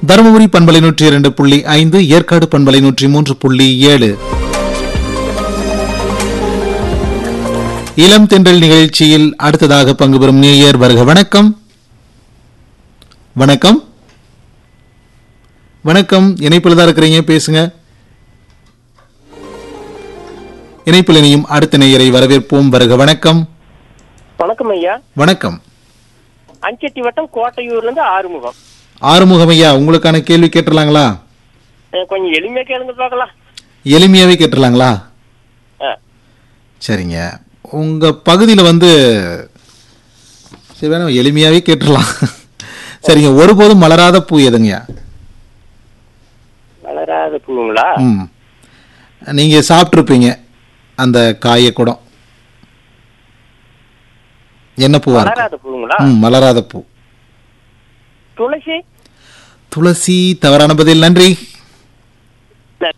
தருமபுரி பண்பலை நூற்றி இரண்டு புள்ளி ஐந்து ஏற்காடு பண்பலை நூற்றி மூன்று புள்ளி ஏழு இளம் தென்றல் நிகழ்ச்சியில் அடுத்ததாக பங்கு பெறும் நேயர் வருக வணக்கம் வணக்கம் வணக்கம் இணைப்பில் தான் இருக்கிறீங்க பேசுங்க இணைப்பில் இணையும் அடுத்த நேயரை வரவேற்போம் வருக வணக்கம் வணக்கம் ஐயா வணக்கம் அஞ்செட்டி வட்டம் கோட்டையூர்ல இருந்து ஆறுமுகம் ஆறுமுகம் ஐயா உங்களுக்கான கேள்வி கேட்டுடலாங்களா அஹ் கொஞ்சம் எளிமையா கேளுங்க பார்க்கலாம் எளிமையாவே கேட்டுடலாங்களா அஹ், சரிங்க உங்க பகுதியில் வந்து சரி வேணாம் எளிமையாவே கேட்டுடலாம் சரிங்க ஒருபோதும் மலராத பூ எதுங்கய்யா வளராத பூங்களா ம் நீங்க சாப்பிட்ருப்பீங்க அந்த காய குடம் என்ன பூவா இருக்கும் வளராத பூங்களா ம் மலராத பூ துளசி துளசி தவறான பதில் நன்றி சரி.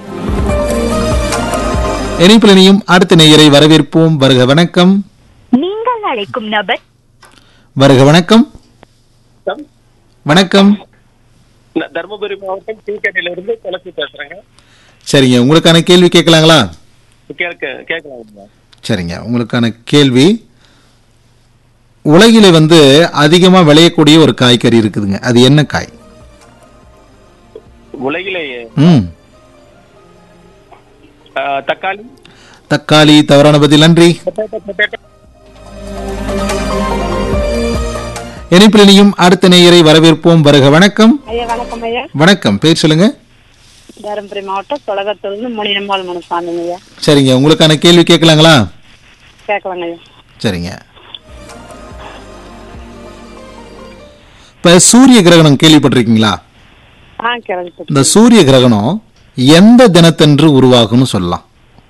இணைப்பில் இணையும் அடுத்த நேயரை வரவேற்போம் வருக வணக்கம் நீங்கள் அழைக்கும் நபர் வருக வணக்கம் வணக்கம் நான் தருமபுரி மாவட்டம் தீக்கடையில இருந்து துளசி பேசுறேங்க சரிங்க உங்களுக்கான கேள்வி கேட்கலாங்களா கேட்க கேட்கலாம் சரிங்க உங்களுக்கான கேள்வி உலகில வந்து அதிகமா விளையக்கூடிய ஒரு காய்கறி இருக்குதுங்க அது என்ன காய் உலகிலேயே ம் அஹ், தக்காளி தக்காளி தவறான பதில் நன்றி பொட்டேட்டோ பொட்டேட்டோ இணைப்பில் இணையும் அடுத்த நேயரை வரவேற்போம் வருக வணக்கம் ஐயா வணக்கம் ஐயா வணக்கம் பேர் சொல்லுங்க தருமபுரி மாவட்டம் தொலகத்திலிருந்து முனியம்பாள் மனசாமிங்க ஐயா சரிங்க உங்களுக்கான கேள்வி கேட்கலாங்களா கேட்கலாங்க ஐயா சரிங்க இப்ப சூரிய கிரகணம் கேள்விப்பட்டிருக்கீங்களா ஆ கேள்விப்பட்டு இந்த சூரிய கிரகணம் எந்த தினத்தன்று உருவாகும்னு சொல்லலாம்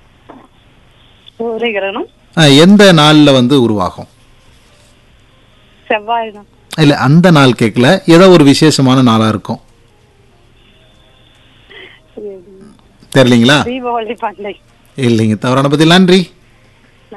சூரிய கிரகணம் ஆ, எந்த நாள்ல வந்து உருவாகும் செவ்வாய் தான் இல்ல அந்த நாள் கேட்கல ஏதோ ஒரு விசேஷமான நாளா இருக்கும் தெரியலீங்களா தீபாவளி பண்டிகை இல்லைங்க தவறான பதில் நன்றி